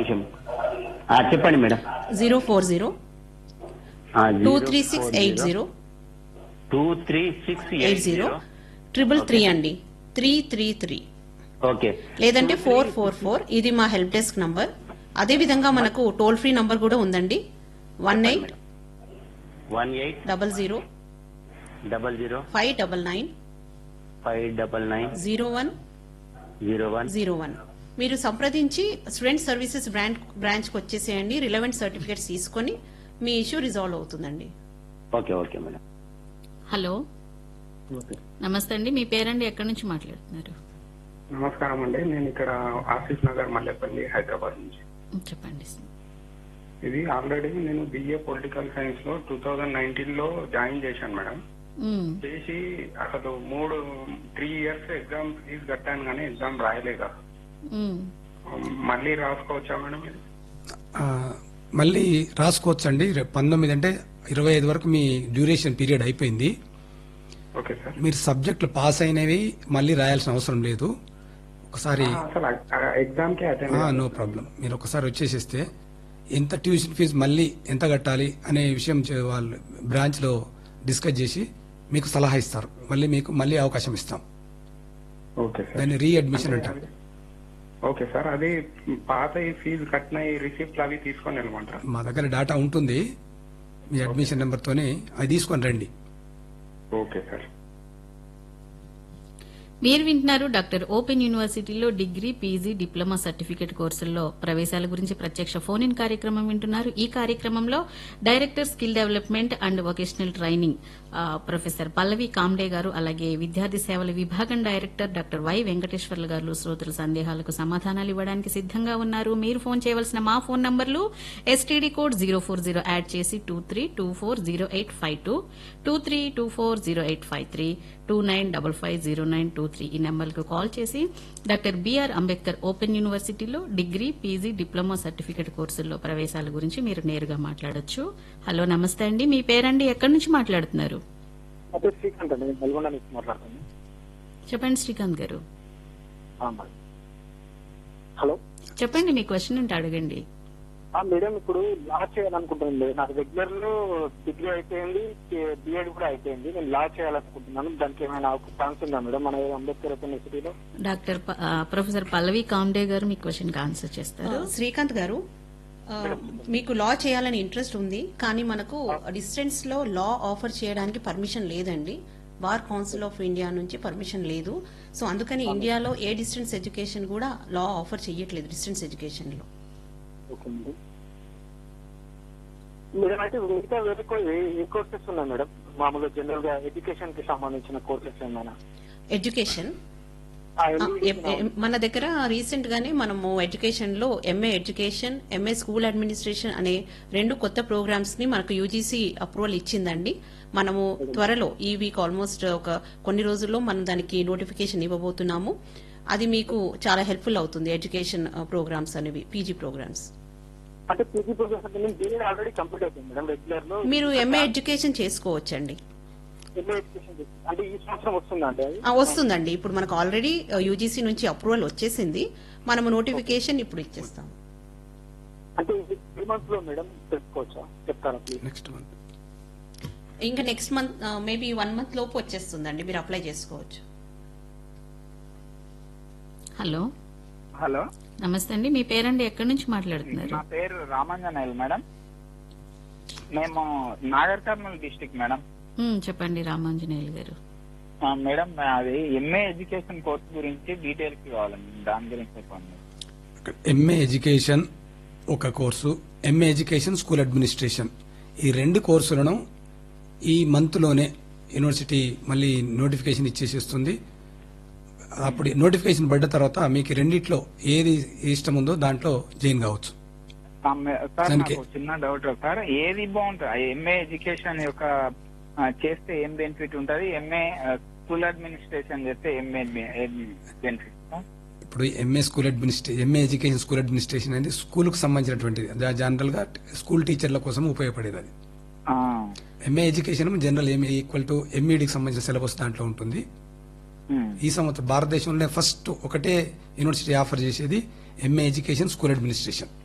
నిమిషం ఆ, చెప్పండి madam zero four zero two three six eight zero two three six eight zero triple three అండి three three three okay లేదంటే four four four ఇది మా help desk number అదే విధంగా మనకు టోల్ ఫ్రీ నంబర్ కూడా ఉందండి one eight one eight double zero double zero five double nine five double nine zero one zero one zero one మీరు సంప్రదించి స్టూడెంట్ సర్వీసెస్ బ్రాంచ్ బ్రాంచ్కి వచ్చేసేయండి రిలవెంట్ సర్టిఫికేట్స్ తీసుకొని మీ ఇష్యూ రిజాల్వ్ అవుతుందండి ఓకే ఓకే మేడం హలో నమస్తే అండి మీ పేరండి ఎక్కడి నుంచి మాట్లాడుతున్నారు నమస్కారం అండి నేను ఇక్కడ ఆసిఫ్ నగర్ మల్లెపల్లి హైదరాబాద్ నుంచి చెప్పండి ఇది ఆల్రెడీ నేను బిఏ పొలిటికల్ సైన్స్ లో టూ థౌజండ్ నైన్టీన్ లో జాయిన్ చేశాను మేడం మ్మ్. చేసి అసలు మూడు త్రీ ఇయర్స్ ఎగ్జామ్ ఫీజు కట్టాను కానీ ఎగ్జామ్ రాయలేక మ్మ్. మళ్ళీ రాసుకోవచ్చా మేడం ఇది ఆ, మళ్ళీ రాసుకోవచ్చండి రేపు పంతొమ్మిది అంటే ఇరవై ఐదు వరకు మీ డ్యూరేషన్ పీరియడ్ అయిపోయింది ఓకే సార్ మీరు సబ్జెక్టులు పాస్ అయినవి మళ్ళీ రాయాల్సిన అవసరం లేదు ఒకసారి అసలు ఎగ్జామ్ కి అటెండ్ నో ప్రాబ్లం మీరు ఒకసారి వచ్చేసేస్తే ఎంత ట్యూషన్ ఫీజు మళ్ళీ ఎంత కట్టాలి అనే విషయం చే- వాళ్ళు బ్రాంచ్ లో డిస్కస్ చేసి మీకు సలహా ఇస్తారు మళ్ళీ మీకు మళ్ళీ అవకాశం ఇస్తాం ఓకే సార్ దాన్ని రీఅడ్మిషన్ అంటారు ఓకే సార్ అది పాత ఈ ఫీజు కట్టిన ఈ రిసిప్ట్లు అవి తీసుకొని వెళ్ళమంటారా మా దగ్గర డేటా ఉంటుంది మీ అడ్మిషన్ నెంబర్తోనే అది తీసుకొని రండి ఓకే సార్ మీరు వింటున్నారు డాక్టర్ ఓపెన్ యూనివర్సిటీలో డిగ్రీ పీజీ డిప్లొమా సర్టిఫికేట్ కోర్సుల్లో ప్రవేశాల గురించి ప్రత్యక్ష ఫోన్ ఇన్ కార్యక్రమం వింటున్నారు ఈ కార్యక్రమంలో director skill development and vocational training ఆ, ప్రొఫెసర్ పల్లవి కామ్డే గారు అలాగే విద్యార్థి సేవల విభాగం డైరెక్టర్ డాక్టర్ వై వెంకటేశ్వర్లు గారు శ్రోతల సందేహాలకు సమాధానాలు ఇవ్వడానికి సిద్ధంగా ఉన్నారు మీరు ఫోన్ చేయవలసిన మా ఫోన్ నంబర్లు STD code zero four zero add చేసి two three two four zero eight five two two three two four zero eight five three two nine double five zero nine two three ఈ నెంబర్కు call చేసి doctor BR Ambedkar open యూనివర్సిటీలో degree PG diploma certificate కోర్సుల్లో ప్రవేశాల గురించి మీరు నేరుగా మాట్లాడొచ్చు హలో నమస్తే అండి మీ పేరండి ఎక్కడి నుంచి మాట్లాడుతున్నారు అదే శ్రీకాంత్ అండి నేను నల్గొండ నుంచి మాట్లాడుతున్నాను చెప్పండి శ్రీకాంత్ గారు ఆ, మేడం. హలో చెప్పండి మీ క్వశ్చన్ ఉంటే అడగండి ఆ, మేడం ఇప్పుడు లా చేయాలనుకుంటున్నాను నాకు రెగ్యులర్ లో డిగ్రీ అయిపోయింది బిఎడ్ కూడా అయిపోయింది నేను లా చేయాలనుకుంటున్నాను దానికి ఏమైనా ఛాన్స్ ఉందా మేడం మన అంబేద్కర్ యూనివర్సిటీలో డాక్టర్ ప- ఆ, ప్రొఫెసర్ పల్లవి కామ్డే గారు మీ క్వశ్చన్ కి ఆన్సర్ చేస్తారు శ్రీకాంత్ గారు ఆ, మీకు లా చేయాలని ఇంట్రెస్ట్ ఉంది కానీ మనకు డిస్టెన్స్ లో లా ఆఫర్ చేయడానికి పర్మిషన్ లేదండి బార్ కౌన్సిల్ ఆఫ్ ఇండియా నుంచి పర్మిషన్ లేదు సో అందుకని ఇండియాలో ఏ డిస్టెన్స్ ఎడ్యుకేషన్ కూడా లా ఆఫర్ చేయట్లేదు డిస్టెన్స్ ఎడ్యుకేషన్ లో ఓకే మేడం మేడం అయితే మిగతా వేరే కో- ఏ- ఏ కోర్సెస్ ఉన్నాయి మేడం మామూలుగా జనరల్ గా ఎడ్యుకేషన్ కి సంబంధించిన కోర్సెస్ ఏమైనా ఎడ్యుకేషన్ ఆ, ఆ, MBA ఎం- ఎం- మన దగ్గర రీసెంట్ గానే మనము ఎడ్యుకేషన్ లో MA education MA school administration అనే రెండు కొత్త ప్రోగ్రామ్స్ ని మనకు యూజీసీ అప్రూవల్ ఇచ్చిందండి మనము త్వరలో ఈ వీక్ ఆల్మోస్ట్ ఒక కొన్ని రోజుల్లో మనం దానికి నోటిఫికేషన్ ఇవ్వబోతున్నాము అది మీకు చాలా హెల్ప్ఫుల్ అవుతుంది ఎడ్యుకేషన్ ప్రోగ్రామ్స్ అనేవి పీజీ ప్రోగ్రామ్స్ అంటే పీజీ ప్రోగ్రామ్స్ అంటే నేను బిఏ ఆల్రెడీ కంప్లీట్ అయిపోయింది మేడం రెగ్యులర్ లో మీరు ఎంఏ ఎడ్యుకేషన్ చేసుకోవచ్చండి ఎంఏ ఎడ్యుకేషన్ చేసి- అంటే ఈ సంవత్సరం వస్తుందా అంటే అది ఆ, వస్తుందండి ఇప్పుడు మనకు ఆల్రెడీ యూజీసీ నుంచి అప్రూవల్ వచ్చేసింది మనము నోటిఫికేషన్ ఇప్పుడు ఇచ్చేస్తాం అంటే ఇది త్రీ మంత్స్ లో మేడం తెలుసుకోవచ్చా చెప్తారా ప్లీజ్ నెక్స్ట్ మంత్ ఇంకా next month maybe one month లోపు వచ్చేస్తుందండి మీరు అప్లై చేసుకోవచ్చు హలో హలో నమస్తే అండి మీ పేరండి ఎక్కడి నుంచి మాట్లాడుతున్నారు నా పేరు రామాంజనేయులు మేడం మేము నాగర్ కర్నూలు డిస్టిక్ మేడం ఉమ్, చెప్పండి రామాంజనేయులు గారు ఆ, మేడం అది ఎంఏ ఎడ్యుకేషన్ కోర్స్ గురించి డీటెయిల్స్ కావాలండి దాని గురించి చెప్పండి ఎంఏ ఎడ్యుకేషన్ ఒక course MA education school administration ఈ రెండు కోర్సులను ఈ మంత్లోనే యూనివర్సిటీ మళ్ళీ నోటిఫికేషన్ ఇచ్చేసేస్తుంది అప్పుడు నోటిఫికేషన్ పడ్డ తర్వాత మీకు రెండిట్లో ఏది ఇష్టం ఉందో దాంట్లో జాయిన్ కావచ్చు ఆ, మే- సార్ దానికి- నాకు చిన్న డౌట్ సార్ ఏది బాగుంటుంది ఎంఏ ఎడ్యుకేషన్ యొక్క ఆ, చేస్తే ఏం బెనిఫిట్ ఉంటుంది ఎంఏ స్కూల్ అడ్మినిస్ట్రేషన్ చేస్తే ఏం బెనిఫిట్ ఇప్పుడు MA school administration MA education school administration అనేది స్కూల్కు సంబంధించినటువంటిది జా- జనరల్ గా స్కూల్ టీచర్ల కోసం ఉపయోగపడేది అది MA education general MA equal to ఎంఈడికి సంబంధించిన సిలబస్ దాంట్లో ఉంటుంది ఈ సంవత్సరం భారతదేశంలో ఫస్ట్ ఒకటే యూనివర్సిటీ ఆఫర్ చేసేది ఎంఏ ఎడ్యుకేషన్ స్కూల్ అడ్మినిస్ట్రేషన్